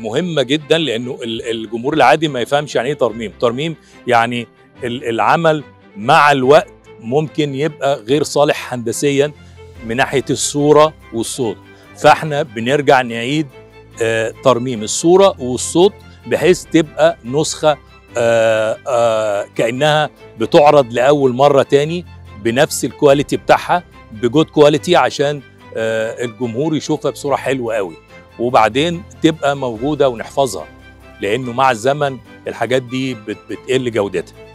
مهمه جدا لانه ال- الجمهور العادي ما يفهمش يعني ايه ترميم ترميم يعني ال- العمل مع الوقت ممكن يبقى غير صالح هندسيا من ناحيه الصوره والصوت فاحنا بنرجع نعيد آه، ترميم الصوره والصوت بحيث تبقى نسخه آه، آه، كانها بتعرض لاول مره تاني بنفس الكواليتي بتاعها بجود كواليتي عشان آه، الجمهور يشوفها بصوره حلوه قوي وبعدين تبقى موجوده ونحفظها لانه مع الزمن الحاجات دي بت- بتقل جودتها